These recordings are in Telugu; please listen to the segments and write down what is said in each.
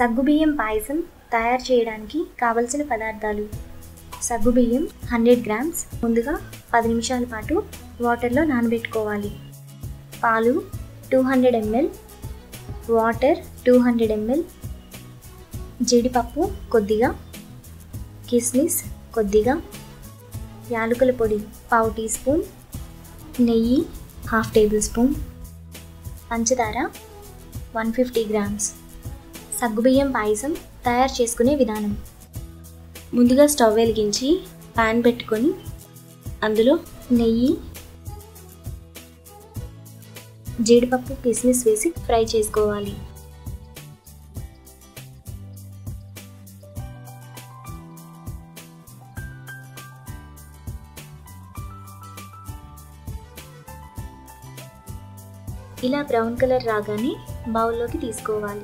సగ్గుబియ్యం పాయసం తయారు చేయడానికి కావలసిన పదార్థాలు సగ్గుబియ్యం హండ్రెడ్ గ్రామ్స్ ముందుగా పది నిమిషాల పాటు వాటర్లో నానబెట్టుకోవాలి పాలు two hundred ML water two hundred ML జీడిపప్పు కొద్దిగా కిస్మిస్ కొద్దిగా యాలకుల పొడి పావు టీ స్పూన్ నెయ్యి హాఫ్ టేబుల్ స్పూన్ పంచదార వన్ ఫిఫ్టీ గ్రామ్స్ సగ్గుబియ్యం పాయసం తయారు చేసుకునే విధానం ముందుగా స్టవ్ వెలిగించి పాన్ పెట్టుకొని అందులో నెయ్యి జీడిపప్పు కిస్మిస్ వేసి ఫ్రై చేసుకోవాలి ఇలా బ్రౌన్ కలర్ రాగానే బౌల్లోకి తీసుకోవాలి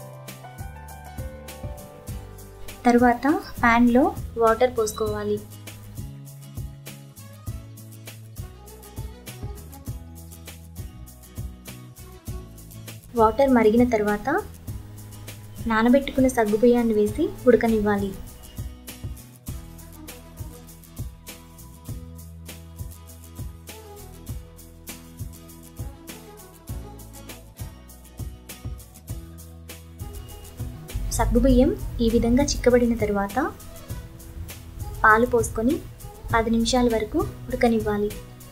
తరువాత ప్యాన్లో వాటర్ పోసుకోవాలి వాటర్ మరిగిన తర్వాత నానబెట్టుకున్న సగ్గుబియ్యాన్ని వేసి ఉడకనివ్వాలి సగ్గుబియ్యం ఈ విధంగా చిక్కబడిన తర్వాత పాలు పోసుకొని పది నిమిషాల వరకు ఉడకనివ్వాలి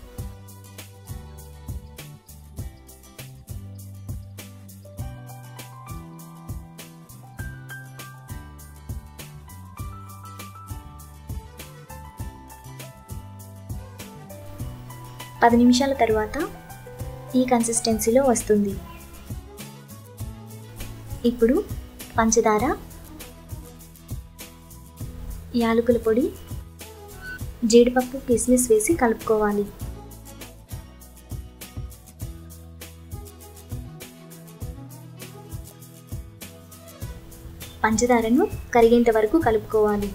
పది నిమిషాల తర్వాత ఈ కన్సిస్టెన్సీలో వస్తుంది ఇప్పుడు పంచదార యాలకుల పొడి జీడిపప్పు కిస్మిస్ వేసి కలుపుకోవాలి పంచదారను కరిగేంత వరకు కలుపుకోవాలి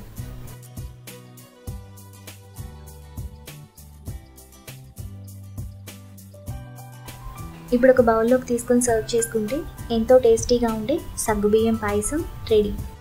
ఇప్పుడు ఒక బౌల్లోకి తీసుకొని సర్వ్ చేసుకుంటే ఎంతో టేస్టీగా ఉండే సగ్గుబియ్యం పాయసం రెడీ